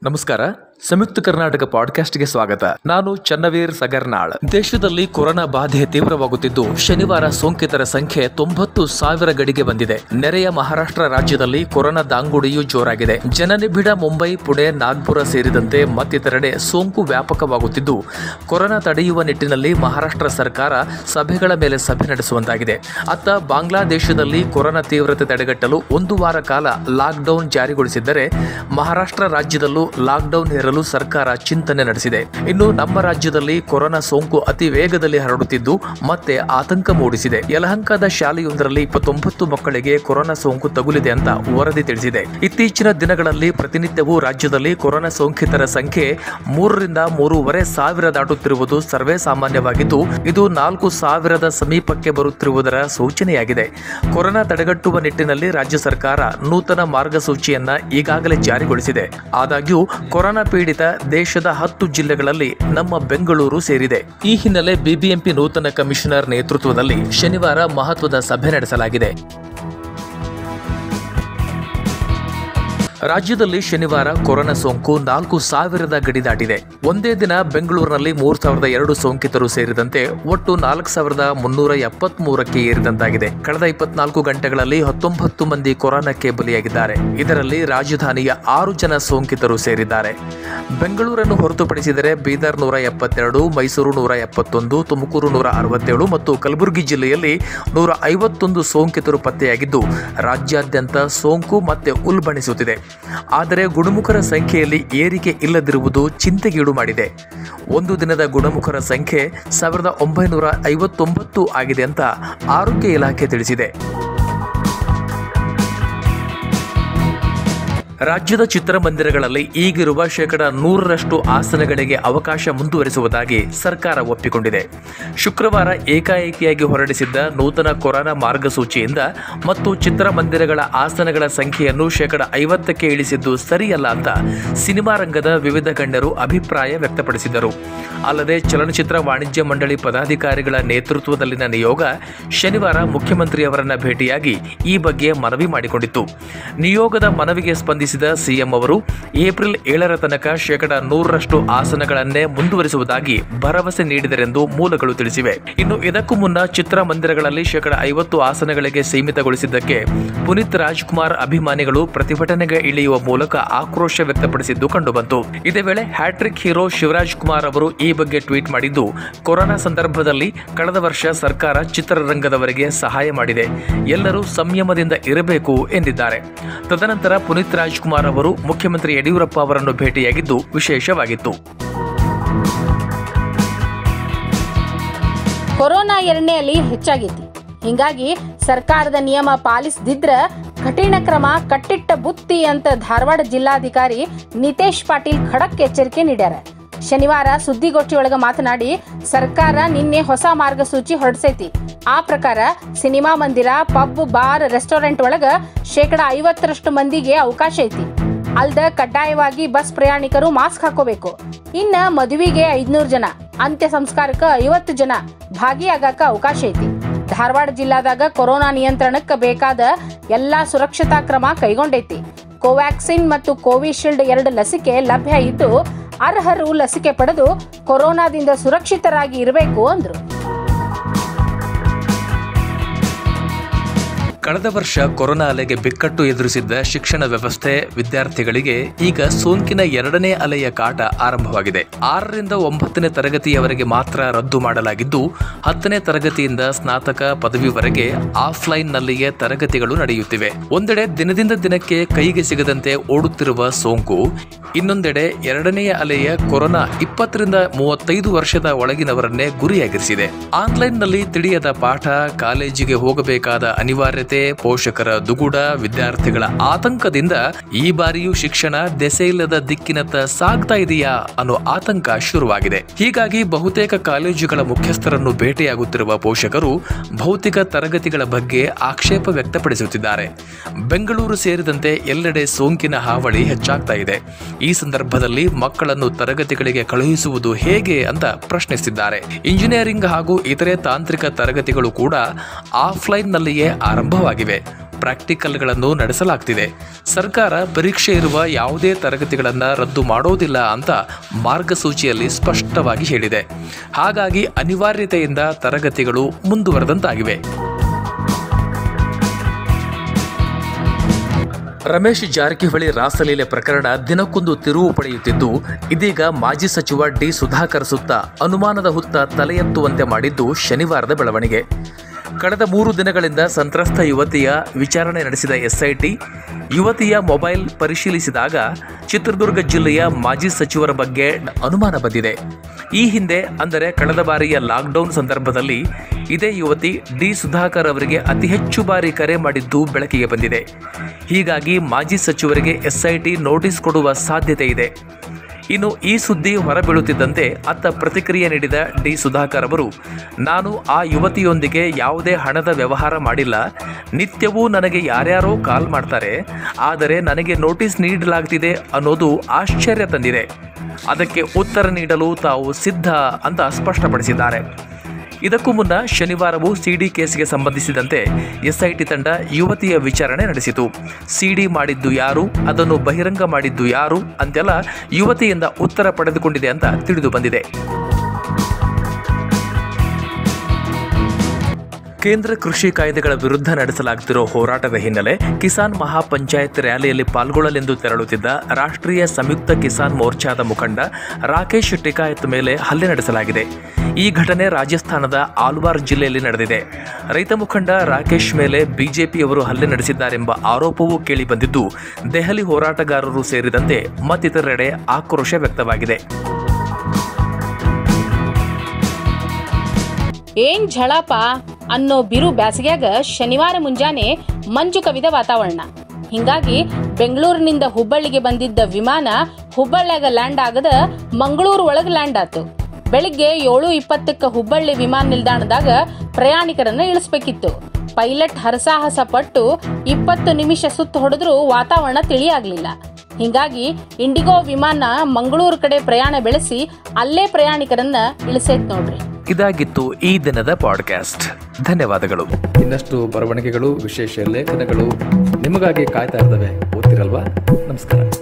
ನಮಸ್ಕಾರ ಸಂಯುಕ್ತ ಕರ್ನಾಟಕ ಪಾಡ್ಕಾಸ್ಟ್ಗೆ ಸ್ವಾಗತ ನಾನು ಚನ್ನವೀರ್ ಸಗರ್ನಾಳ್ ದೇಶದಲ್ಲಿ ಕೊರೋನಾ ಬಾಧೆ ತೀವ್ರವಾಗುತ್ತಿದ್ದು ಶನಿವಾರ ಸೋಂಕಿತರ ಸಂಖ್ಯೆ ತೊಂಬತ್ತು ಸಾವಿರ ಗಡಿಗೆ ಬಂದಿದೆ ನೆರೆಯ ಮಹಾರಾಷ್ಟ್ರ ರಾಜ್ಯದಲ್ಲಿ ಕೊರೋನಾ ದಾಂಗುಡಿಯೂ ಜೋರಾಗಿದೆ ಜನನಿಬಿಡ ಮುಂಬೈ ಪುಣೆ ನಾಗ್ಪುರ ಸೇರಿದಂತೆ ಮತ್ತಿತರೆಡೆ ಸೋಂಕು ವ್ಯಾಪಕವಾಗುತ್ತಿದ್ದು ಕೊರೋನಾ ತಡೆಯುವ ನಿಟ್ಟಿನಲ್ಲಿ ಮಹಾರಾಷ್ಟ್ರ ಸರ್ಕಾರ ಸಭೆಗಳ ಮೇಲೆ ಸಭೆ ನಡೆಸುವಂತಾಗಿದೆ ಅತ್ತ ಬಾಂಗ್ಲಾದೇಶದಲ್ಲಿ ಕೊರೋನಾ ತೀವ್ರತೆ ತಡೆಗಟ್ಟಲು ಒಂದು ವಾರ ಕಾಲ ಲಾಕ್ಡೌನ್ ಜಾರಿಗೊಳಿಸಿದ್ದರೆ ಮಹಾರಾಷ್ಟ್ರ ರಾಜ್ಯದಲ್ಲೂ ಲಾಕ್ಡೌನ್ ಹೇರಲು ಸರ್ಕಾರ ಚಿಂತನೆ ನಡೆಸಿದೆ ಇನ್ನು ನಮ್ಮ ರಾಜ್ಯದಲ್ಲಿ ಕೊರೋನಾ ಸೋಂಕು ಅತಿ ವೇಗದಲ್ಲಿ ಹರಡುತ್ತಿದ್ದು ಮತ್ತೆ ಆತಂಕ ಮೂಡಿಸಿದೆ ಯಲಹಂಕದ ಶಾಲೆಯೊಂದರಲ್ಲಿ ಇಪ್ಪತ್ತೊಂಬತ್ತು ಮಕ್ಕಳಿಗೆ ಕೊರೋನಾ ಸೋಂಕು ತಗುಲಿದೆ ಅಂತ ವರದಿ ತಿಳಿಸಿದೆ ಇತ್ತೀಚಿನ ದಿನಗಳಲ್ಲಿ ಪ್ರತಿನಿತ್ಯವೂ ರಾಜ್ಯದಲ್ಲಿ ಕೊರೋನಾ ಸೋಂಕಿತರ ಸಂಖ್ಯೆ ಮೂರರಿಂದ ಮೂರುವರೆ ಸಾವಿರ ದಾಟುತ್ತಿರುವುದು ಸರ್ವೇ ಸಾಮಾನ್ಯವಾಗಿದ್ದು ಇದು ನಾಲ್ಕು ಸಾವಿರದ ಸಮೀಪಕ್ಕೆ ಬರುತ್ತಿರುವುದರ ಸೂಚನೆಯಾಗಿದೆ ಕೊರೋನಾ ತಡೆಗಟ್ಟುವ ನಿಟ್ಟಿನಲ್ಲಿ ರಾಜ್ಯ ಸರ್ಕಾರ ನೂತನ ಮಾರ್ಗಸೂಚಿಯನ್ನ ಈಗಾಗಲೇ ಜಾರಿಗೊಳಿಸಿದೆ ಆದಾಗ್ಯೂ ಕೊರೋನಾ ಪೀಡಿತ ದೇಶದ ಹತ್ತು ಜಿಲ್ಲೆಗಳಲ್ಲಿ ನಮ್ಮ ಬೆಂಗಳೂರು ಸೇರಿದೆ ಈ ಹಿನ್ನೆಲೆ ಬಿಬಿಎಂಪಿ ನೂತನ ಕಮಿಷನರ್ ನೇತೃತ್ವದಲ್ಲಿ ಶನಿವಾರ ಮಹತ್ವದ ಸಭೆ ನಡೆಸಲಾಗಿದೆ ರಾಜ್ಯದಲ್ಲಿ ಶನಿವಾರ ಕೊರೋನಾ ಸೋಂಕು ನಾಲ್ಕು ಸಾವಿರದ ಗಡಿ ದಾಟಿದೆ ಒಂದೇ ದಿನ ಬೆಂಗಳೂರಿನಲ್ಲಿ ಮೂರ್ ಸಾವಿರದ ಎರಡು ಸೋಂಕಿತರು ಸೇರಿದಂತೆ ಒಟ್ಟು ನಾಲ್ಕು ಸಾವಿರದ ಮುನ್ನೂರ ಎಪ್ಪತ್ತ್ ಮೂರಕ್ಕೆ ಏರಿದಂತಾಗಿದೆ ಕಳೆದ ಇಪ್ಪತ್ನಾಲ್ಕು ಗಂಟೆಗಳಲ್ಲಿ ಹತ್ತೊಂಬತ್ತು ಮಂದಿ ಕೊರೋನಾಕ್ಕೆ ಬಲಿಯಾಗಿದ್ದಾರೆ ಇದರಲ್ಲಿ ರಾಜಧಾನಿಯ ಆರು ಜನ ಸೋಂಕಿತರು ಸೇರಿದ್ದಾರೆ ಬೆಂಗಳೂರನ್ನು ಹೊರತುಪಡಿಸಿದರೆ ಬೀದರ್ ನೂರ ಎಪ್ಪತ್ತೆರಡು ಮೈಸೂರು ನೂರ ಎಪ್ಪತ್ತೊಂದು ತುಮಕೂರು ನೂರ ಅರವತ್ತೇಳು ಮತ್ತು ಕಲಬುರಗಿ ಜಿಲ್ಲೆಯಲ್ಲಿ ನೂರ ಐವತ್ತೊಂದು ಸೋಂಕಿತರು ಪತ್ತೆಯಾಗಿದ್ದು ರಾಜ್ಯಾದ್ಯಂತ ಸೋಂಕು ಮತ್ತೆ ಉಲ್ಬಣಿಸುತ್ತಿದೆ ಆದರೆ ಗುಣಮುಖರ ಸಂಖ್ಯೆಯಲ್ಲಿ ಏರಿಕೆ ಇಲ್ಲದಿರುವುದು ಚಿಂತೆಗೀಡು ಮಾಡಿದೆ ಒಂದು ದಿನದ ಗುಣಮುಖರ ಸಂಖ್ಯೆ ಸಾವಿರದ ಒಂಬೈನೂರ ಐವತ್ತೊಂಬತ್ತು ಆಗಿದೆ ಅಂತ ಆರೋಗ್ಯ ಇಲಾಖೆ ತಿಳಿಸಿದೆ ರಾಜ್ಯದ ಚಿತ್ರಮಂದಿರಗಳಲ್ಲಿ ಈಗಿರುವ ಶೇಕಡ ನೂರರಷ್ಟು ಆಸನಗಳಿಗೆ ಅವಕಾಶ ಮುಂದುವರಿಸುವುದಾಗಿ ಸರ್ಕಾರ ಒಪ್ಪಿಕೊಂಡಿದೆ ಶುಕ್ರವಾರ ಏಕಾಏಕಿಯಾಗಿ ಹೊರಡಿಸಿದ್ದ ನೂತನ ಕೊರೋನಾ ಮಾರ್ಗಸೂಚಿಯಿಂದ ಮತ್ತು ಚಿತ್ರಮಂದಿರಗಳ ಆಸನಗಳ ಸಂಖ್ಯೆಯನ್ನು ಶೇಕಡ ಐವತ್ತಕ್ಕೆ ಇಳಿಸಿದ್ದು ಸರಿಯಲ್ಲ ಅಂತ ಸಿನಿಮಾ ರಂಗದ ವಿವಿಧ ಗಣ್ಯರು ಅಭಿಪ್ರಾಯ ವ್ಯಕ್ತಪಡಿಸಿದರು ಅಲ್ಲದೆ ಚಲನಚಿತ್ರ ವಾಣಿಜ್ಯ ಮಂಡಳಿ ಪದಾಧಿಕಾರಿಗಳ ನೇತೃತ್ವದಲ್ಲಿನ ನಿಯೋಗ ಶನಿವಾರ ಮುಖ್ಯಮಂತ್ರಿಯವರನ್ನ ಭೇಟಿಯಾಗಿ ಈ ಬಗ್ಗೆ ಮನವಿ ಮಾಡಿಕೊಂಡಿತ್ತು ನಿಯೋಗದ ಮನವಿಗೆ ಸ್ಪಂದಿಸಿದ ಸಿಎಂ ಅವರು ಏಪ್ರಿಲ್ ಏಳರ ತನಕ ಶೇಕಡ ನೂರರಷ್ಟು ಆಸನಗಳನ್ನೇ ಮುಂದುವರಿಸುವುದಾಗಿ ಭರವಸೆ ನೀಡಿದರೆಂದು ಮೂಲಗಳು ತಿಳಿಸಿವೆ ಇನ್ನು ಇದಕ್ಕೂ ಮುನ್ನ ಚಿತ್ರಮಂದಿರಗಳಲ್ಲಿ ಶೇಕಡ ಐವತ್ತು ಆಸನಗಳಿಗೆ ಸೀಮಿತಗೊಳಿಸಿದ್ದಕ್ಕೆ ಪುನೀತ್ ರಾಜ್ಕುಮಾರ್ ಅಭಿಮಾನಿಗಳು ಪ್ರತಿಭಟನೆಗೆ ಇಳಿಯುವ ಮೂಲಕ ಆಕ್ರೋಶ ವ್ಯಕ್ತಪಡಿಸಿದ್ದು ಕಂಡುಬಂತು ಇದೇ ವೇಳೆ ಹ್ಯಾಟ್ರಿಕ್ ಹೀರೋ ಶಿವರಾಜ್ ಕುಮಾರ್ ಅವರು ಈ ಬಗ್ಗೆ ಟ್ವೀಟ್ ಮಾಡಿದ್ದು ಕೊರೋನಾ ಸಂದರ್ಭದಲ್ಲಿ ಕಳೆದ ವರ್ಷ ಸರ್ಕಾರ ಚಿತ್ರರಂಗದವರಿಗೆ ಸಹಾಯ ಮಾಡಿದೆ ಎಲ್ಲರೂ ಸಂಯಮದಿಂದ ಇರಬೇಕು ಎಂದಿದ್ದಾರೆ ತದನಂತರ ಪುನೀತ್ ರಾಜ್ಕುಮಾರ್ ಅವರು ಮುಖ್ಯಮಂತ್ರಿ ಯಡಿಯೂರಪ್ಪ ಅವರನ್ನು ಭೇಟಿಯಾಗಿದ್ದು ವಿಶೇಷವಾಗಿತ್ತು ಕೊರೋನಾ ಎರಡನೇ ಅಲಿ ಹೆಚ್ಚಾಗೈತಿ ಹಿಂಗಾಗಿ ಸರ್ಕಾರದ ನಿಯಮ ಪಾಲಿಸದಿದ್ರ ಕಠಿಣ ಕ್ರಮ ಕಟ್ಟಿಟ್ಟ ಬುತ್ತಿ ಅಂತ ಧಾರವಾಡ ಜಿಲ್ಲಾಧಿಕಾರಿ ನಿತೇಶ್ ಪಾಟೀಲ್ ಖಡಕ್ ಎಚ್ಚರಿಕೆ ನೀಡ್ಯಾರ ಶನಿವಾರ ಸುದ್ದಿಗೋಷ್ಠಿಯೊಳಗ ಮಾತನಾಡಿ ಸರ್ಕಾರ ನಿನ್ನೆ ಹೊಸ ಮಾರ್ಗಸೂಚಿ ಹೊರಡಿಸೈತಿ ಆ ಪ್ರಕಾರ ಸಿನಿಮಾ ಮಂದಿರ ಪಬ್ ಬಾರ್ ರೆಸ್ಟೋರೆಂಟ್ ಒಳಗ ಶೇಕಡ ಐವತ್ತರಷ್ಟು ಮಂದಿಗೆ ಅವಕಾಶ ಐತಿ ಅಲ್ದ ಕಡ್ಡಾಯವಾಗಿ ಬಸ್ ಪ್ರಯಾಣಿಕರು ಮಾಸ್ಕ್ ಹಾಕೋಬೇಕು ಇನ್ನ ಮದುವೆಗೆ ಐದ್ನೂರು ಜನ ಅಂತ್ಯ ಸಂಸ್ಕಾರಕ್ಕೆ ಐವತ್ತು ಜನ ಭಾಗಿಯಾಗಕ ಅವಕಾಶ ಐತಿ ಧಾರವಾಡ ಜಿಲ್ಲಾದಾಗ ಕೊರೋನಾ ನಿಯಂತ್ರಣಕ್ಕೆ ಬೇಕಾದ ಎಲ್ಲಾ ಸುರಕ್ಷತಾ ಕ್ರಮ ಕೈಗೊಂಡೈತಿ ಕೋವ್ಯಾಕ್ಸಿನ್ ಮತ್ತು ಕೋವಿಶೀಲ್ಡ್ ಎರಡು ಲಸಿಕೆ ಲಭ್ಯ ಇದ್ದು ಅರ್ಹರು ಲಸಿಕೆ ಪಡೆದು ಕೊರೋನಾದಿಂದ ಸುರಕ್ಷಿತರಾಗಿ ಇರಬೇಕು ಅಂದ್ರು ಕಳೆದ ವರ್ಷ ಕೊರೋನಾ ಅಲೆಗೆ ಬಿಕ್ಕಟ್ಟು ಎದುರಿಸಿದ್ದ ಶಿಕ್ಷಣ ವ್ಯವಸ್ಥೆ ವಿದ್ಯಾರ್ಥಿಗಳಿಗೆ ಈಗ ಸೋಂಕಿನ ಎರಡನೇ ಅಲೆಯ ಕಾಟ ಆರಂಭವಾಗಿದೆ ಆರರಿಂದ ಒಂಬತ್ತನೇ ತರಗತಿಯವರೆಗೆ ಮಾತ್ರ ರದ್ದು ಮಾಡಲಾಗಿದ್ದು ಹತ್ತನೇ ತರಗತಿಯಿಂದ ಸ್ನಾತಕ ಪದವಿವರೆಗೆ ಆಫ್ಲೈನ್ನಲ್ಲಿಯೇ ತರಗತಿಗಳು ನಡೆಯುತ್ತಿವೆ ಒಂದೆಡೆ ದಿನದಿಂದ ದಿನಕ್ಕೆ ಕೈಗೆ ಸಿಗದಂತೆ ಓಡುತ್ತಿರುವ ಸೋಂಕು ಇನ್ನೊಂದೆಡೆ ಎರಡನೆಯ ಅಲೆಯ ಕೊರೋನಾ ಇಪ್ಪತ್ತರಿಂದ ಮೂವತ್ತೈದು ವರ್ಷದ ಒಳಗಿನವರನ್ನೇ ಗುರಿಯಾಗಿರಿಸಿದೆ ಆನ್ಲೈನ್ನಲ್ಲಿ ತಿಳಿಯದ ಪಾಠ ಕಾಲೇಜಿಗೆ ಹೋಗಬೇಕಾದ ಅನಿವಾರ್ಯತೆ ಪೋಷಕರ ದುಗುಡ ವಿದ್ಯಾರ್ಥಿಗಳ ಆತಂಕದಿಂದ ಈ ಬಾರಿಯೂ ಶಿಕ್ಷಣ ದೆಸೆಯಿಲ್ಲದ ದಿಕ್ಕಿನತ್ತ ಸಾಗ್ತಾ ಇದೆಯಾ ಅನ್ನೋ ಆತಂಕ ಶುರುವಾಗಿದೆ ಹೀಗಾಗಿ ಬಹುತೇಕ ಕಾಲೇಜುಗಳ ಮುಖ್ಯಸ್ಥರನ್ನು ಭೇಟಿಯಾಗುತ್ತಿರುವ ಪೋಷಕರು ಭೌತಿಕ ತರಗತಿಗಳ ಬಗ್ಗೆ ಆಕ್ಷೇಪ ವ್ಯಕ್ತಪಡಿಸುತ್ತಿದ್ದಾರೆ ಬೆಂಗಳೂರು ಸೇರಿದಂತೆ ಎಲ್ಲೆಡೆ ಸೋಂಕಿನ ಹಾವಳಿ ಹೆಚ್ಚಾಗ್ತಾ ಇದೆ ಈ ಸಂದರ್ಭದಲ್ಲಿ ಮಕ್ಕಳನ್ನು ತರಗತಿಗಳಿಗೆ ಕಳುಹಿಸುವುದು ಹೇಗೆ ಅಂತ ಪ್ರಶ್ನಿಸಿದ್ದಾರೆ ಇಂಜಿನಿಯರಿಂಗ್ ಹಾಗೂ ಇತರೆ ತಾಂತ್ರಿಕ ತರಗತಿಗಳು ಕೂಡ ಆಫ್ಲೈನ್ನಲ್ಲಿಯೇ ಆರಂಭವಾಗಿವೆ ಪ್ರಾಕ್ಟಿಕಲ್ಗಳನ್ನು ನಡೆಸಲಾಗ್ತಿದೆ ಸರ್ಕಾರ ಪರೀಕ್ಷೆ ಇರುವ ಯಾವುದೇ ತರಗತಿಗಳನ್ನು ರದ್ದು ಮಾಡೋದಿಲ್ಲ ಅಂತ ಮಾರ್ಗಸೂಚಿಯಲ್ಲಿ ಸ್ಪಷ್ಟವಾಗಿ ಹೇಳಿದೆ ಹಾಗಾಗಿ ಅನಿವಾರ್ಯತೆಯಿಂದ ತರಗತಿಗಳು ಮುಂದುವರೆದಂತಾಗಿವೆ ರಮೇಶ್ ಜಾರಕಿಹೊಳಿ ರಾಸಲೀಲೆ ಪ್ರಕರಣ ದಿನಕ್ಕೊಂದು ತಿರುವು ಪಡೆಯುತ್ತಿದ್ದು ಇದೀಗ ಮಾಜಿ ಸಚಿವ ಡಿ ಸುಧಾಕರ್ ಸುತ್ತ ಅನುಮಾನದ ಹುತ್ತ ತಲೆ ಎತ್ತುವಂತೆ ಮಾಡಿದ್ದು ಶನಿವಾರದ ಬೆಳವಣಿಗೆ ಕಳೆದ ಮೂರು ದಿನಗಳಿಂದ ಸಂತ್ರಸ್ತ ಯುವತಿಯ ವಿಚಾರಣೆ ನಡೆಸಿದ ಎಸ್ಐಟಿ ಯುವತಿಯ ಮೊಬೈಲ್ ಪರಿಶೀಲಿಸಿದಾಗ ಚಿತ್ರದುರ್ಗ ಜಿಲ್ಲೆಯ ಮಾಜಿ ಸಚಿವರ ಬಗ್ಗೆ ಅನುಮಾನ ಬಂದಿದೆ ಈ ಹಿಂದೆ ಅಂದರೆ ಕಳೆದ ಬಾರಿಯ ಲಾಕ್ಡೌನ್ ಸಂದರ್ಭದಲ್ಲಿ ಇದೇ ಯುವತಿ ಡಿ ಸುಧಾಕರ್ ಅವರಿಗೆ ಅತಿ ಹೆಚ್ಚು ಬಾರಿ ಕರೆ ಮಾಡಿದ್ದು ಬೆಳಕಿಗೆ ಬಂದಿದೆ ಹೀಗಾಗಿ ಮಾಜಿ ಸಚಿವರಿಗೆ ಎಸ್ಐಟಿ ನೋಟಿಸ್ ಕೊಡುವ ಸಾಧ್ಯತೆ ಇದೆ ಇನ್ನು ಈ ಸುದ್ದಿ ಹೊರಬೀಳುತ್ತಿದ್ದಂತೆ ಅತ್ತ ಪ್ರತಿಕ್ರಿಯೆ ನೀಡಿದ ಡಿ ಸುಧಾಕರ್ ಅವರು ನಾನು ಆ ಯುವತಿಯೊಂದಿಗೆ ಯಾವುದೇ ಹಣದ ವ್ಯವಹಾರ ಮಾಡಿಲ್ಲ ನಿತ್ಯವೂ ನನಗೆ ಯಾರ್ಯಾರೋ ಕಾಲ್ ಮಾಡ್ತಾರೆ ಆದರೆ ನನಗೆ ನೋಟಿಸ್ ನೀಡಲಾಗ್ತಿದೆ ಅನ್ನೋದು ಆಶ್ಚರ್ಯ ತಂದಿದೆ ಅದಕ್ಕೆ ಉತ್ತರ ನೀಡಲು ತಾವು ಸಿದ್ಧ ಅಂತ ಸ್ಪಷ್ಟಪಡಿಸಿದ್ದಾರೆ ಇದಕ್ಕೂ ಮುನ್ನ ಶನಿವಾರವೂ ಸಿಡಿ ಕೇಸ್ಗೆ ಸಂಬಂಧಿಸಿದಂತೆ ಎಸ್ಐಟಿ ತಂಡ ಯುವತಿಯ ವಿಚಾರಣೆ ನಡೆಸಿತು ಸಿಡಿ ಮಾಡಿದ್ದು ಯಾರು ಅದನ್ನು ಬಹಿರಂಗ ಮಾಡಿದ್ದು ಯಾರು ಅಂತೆಲ್ಲ ಯುವತಿಯಿಂದ ಉತ್ತರ ಪಡೆದುಕೊಂಡಿದೆ ಅಂತ ತಿಳಿದು ಬಂದಿದೆ ಕೇಂದ್ರ ಕೃಷಿ ಕಾಯ್ದೆಗಳ ವಿರುದ್ಧ ನಡೆಸಲಾಗುತ್ತಿರುವ ಹೋರಾಟದ ಹಿನ್ನೆಲೆ ಕಿಸಾನ್ ಮಹಾಪಂಚಾಯತ್ ರ್ಯಾಲಿಯಲ್ಲಿ ಪಾಲ್ಗೊಳ್ಳಲೆಂದು ತೆರಳುತ್ತಿದ್ದ ರಾಷ್ಟ್ರೀಯ ಸಂಯುಕ್ತ ಕಿಸಾನ್ ಮೋರ್ಚಾದ ಮುಖಂಡ ರಾಕೇಶ್ ಟಿಕಾಯತ್ ಮೇಲೆ ಹಲ್ಲೆ ನಡೆಸಲಾಗಿದೆ ಈ ಘಟನೆ ರಾಜಸ್ಥಾನದ ಆಲ್ವಾರ್ ಜಿಲ್ಲೆಯಲ್ಲಿ ನಡೆದಿದೆ ರೈತ ಮುಖಂಡ ರಾಕೇಶ್ ಮೇಲೆ ಬಿಜೆಪಿಯವರು ಹಲ್ಲೆ ನಡೆಸಿದ್ದಾರೆಂಬ ಆರೋಪವೂ ಕೇಳಿಬಂದಿದ್ದು ದೆಹಲಿ ಹೋರಾಟಗಾರರು ಸೇರಿದಂತೆ ಮತ್ತಿತರೆಡೆ ಆಕ್ರೋಶ ವ್ಯಕ್ತವಾಗಿದೆ ಏನ್ ಝಳಪ ಅನ್ನೋ ಬಿರು ಬ್ಯಾಸಿಗ್ಯಾಗ ಶನಿವಾರ ಮುಂಜಾನೆ ಮಂಜು ಕವಿದ ವಾತಾವರಣ ಹಿಂಗಾಗಿ ಬೆಂಗಳೂರಿನಿಂದ ಹುಬ್ಬಳ್ಳಿಗೆ ಬಂದಿದ್ದ ವಿಮಾನ ಹುಬ್ಬಳ್ಳಿಯಾಗ ಲ್ಯಾಂಡ್ ಆಗದ ಮಂಗಳೂರು ಒಳಗ ಲ್ಯಾಂಡ್ ಆತು ಬೆಳಿಗ್ಗೆ ಏಳು ಇಪ್ಪತ್ತಕ್ಕ ಹುಬ್ಬಳ್ಳಿ ವಿಮಾನ ನಿಲ್ದಾಣದಾಗ ಪ್ರಯಾಣಿಕರನ್ನ ಇಳಿಸ್ಬೇಕಿತ್ತು ಪೈಲಟ್ ಹರಸಾಹಸ ಪಟ್ಟು ಇಪ್ಪತ್ತು ನಿಮಿಷ ಸುತ್ತು ಹೊಡೆದ್ರೂ ವಾತಾವರಣ ತಿಳಿಯಾಗ್ಲಿಲ್ಲ ಹಿಂಗಾಗಿ ಇಂಡಿಗೋ ವಿಮಾನ ಮಂಗಳೂರು ಕಡೆ ಪ್ರಯಾಣ ಬೆಳೆಸಿ ಅಲ್ಲೇ ಪ್ರಯಾಣಿಕರನ್ನ ಇಳಿಸೈತ್ ನೋಡ್ರಿ ಇದಾಗಿತ್ತು ಈ ದಿನದ ಪಾಡ್ಕಾಸ್ಟ್ ಧನ್ಯವಾದಗಳು ಇನ್ನಷ್ಟು ಬರವಣಿಗೆಗಳು ವಿಶೇಷ ಲೇಖನಗಳು ನಿಮಗಾಗಿ ಕಾಯ್ತಾ ಇರ್ತವೆ ಓದ್ತಿರಲ್ವಾ ನಮಸ್ಕಾರ